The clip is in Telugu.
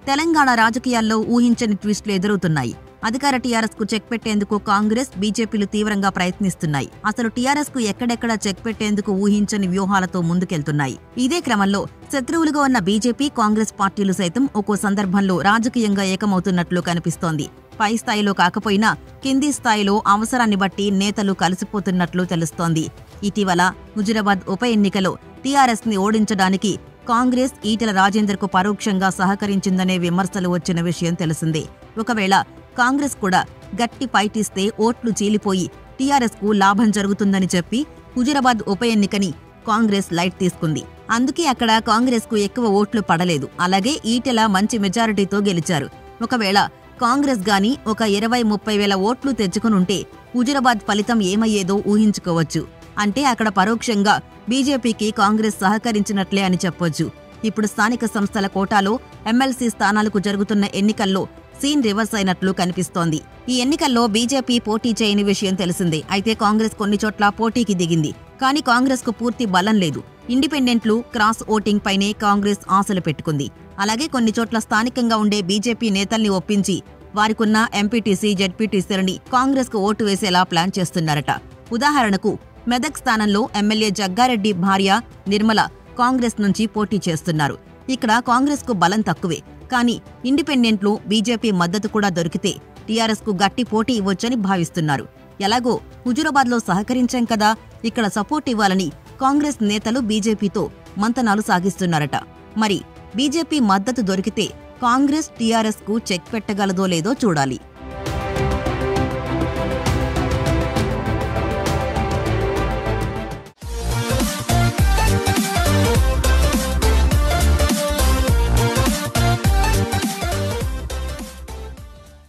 తెలంగాణ రాజకీయాల్లో ఊహించని ట్విస్టులు ఎదురవుతున్నాయి అధికార టీఆర్ఎస్ కు చెక్ పెట్టేందుకు కాంగ్రెస్ బీజేపీలు తీవ్రంగా ప్రయత్నిస్తున్నాయి అసలు టీఆర్ఎస్ కు ఎక్కడెక్కడ చెక్ పెట్టేందుకు ఊహించని వ్యూహాలతో ముందుకెళ్తున్నాయి ఇదే క్రమంలో శత్రువులుగా ఉన్న బీజేపీ కాంగ్రెస్ పార్టీలు సైతం ఒక్కో సందర్భంలో రాజకీయంగా ఏకమవుతున్నట్లు కనిపిస్తోంది పై స్థాయిలో కాకపోయినా కింది స్థాయిలో అవసరాన్ని బట్టి నేతలు కలిసిపోతున్నట్లు తెలుస్తోంది ఇటీవల హుజురాబాద్ ఉప ఎన్నికలో టీఆర్ఎస్ ని ఓడించడానికి కాంగ్రెస్ ఈటెల రాజేందర్ కు పరోక్షంగా సహకరించిందనే విమర్శలు వచ్చిన విషయం తెలిసిందే ఒకవేళ కాంగ్రెస్ కూడా గట్టి పైటిస్తే ఓట్లు చీలిపోయి టీఆర్ఎస్ కు లాభం జరుగుతుందని చెప్పి హుజురాబాద్ ఉప ఎన్నికని కాంగ్రెస్ లైట్ తీసుకుంది అందుకే అక్కడ కాంగ్రెస్ కు ఎక్కువ ఓట్లు పడలేదు అలాగే ఈటెల మంచి మెజారిటీతో గెలిచారు ఒకవేళ కాంగ్రెస్ గాని ఒక ఇరవై ముప్పై వేల ఓట్లు తెచ్చుకునుంటే హుజురాబాద్ ఫలితం ఏమయ్యేదో ఊహించుకోవచ్చు అంటే అక్కడ పరోక్షంగా బీజేపీకి కాంగ్రెస్ సహకరించినట్లే అని చెప్పొచ్చు ఇప్పుడు స్థానిక సంస్థల కోటాలో ఎమ్మెల్సీ స్థానాలకు జరుగుతున్న ఎన్నికల్లో సీన్ రివర్స్ అయినట్లు కనిపిస్తోంది ఈ ఎన్నికల్లో బీజేపీ పోటీ చేయని విషయం తెలిసిందే అయితే కాంగ్రెస్ కొన్ని చోట్ల పోటీకి దిగింది కానీ కాంగ్రెస్ కు పూర్తి బలం లేదు ఇండిపెండెంట్లు క్రాస్ ఓటింగ్ పైనే కాంగ్రెస్ ఆశలు పెట్టుకుంది అలాగే కొన్ని చోట్ల స్థానికంగా ఉండే బీజేపీ నేతల్ని ఒప్పించి వారికున్న ఎంపీటీసీ జెడ్పీటీసీలని కాంగ్రెస్ కు ఓటు వేసేలా ప్లాన్ చేస్తున్నారట ఉదాహరణకు మెదక్ స్థానంలో ఎమ్మెల్యే జగ్గారెడ్డి భార్య నిర్మల కాంగ్రెస్ నుంచి పోటీ చేస్తున్నారు ఇక్కడ కాంగ్రెస్ కు బలం తక్కువే కానీ ఇండిపెండెంట్లు బీజేపీ మద్దతు కూడా దొరికితే టీఆర్ఎస్ కు గట్టి పోటీ ఇవ్వొచ్చని భావిస్తున్నారు ఎలాగో హుజురాబాద్లో సహకరించాం కదా ఇక్కడ సపోర్ట్ ఇవ్వాలని కాంగ్రెస్ నేతలు బీజేపీతో మంతనాలు సాగిస్తున్నారట మరి బీజేపీ మద్దతు దొరికితే కాంగ్రెస్ టీఆర్ఎస్ కు చెక్ పెట్టగలదో లేదో చూడాలి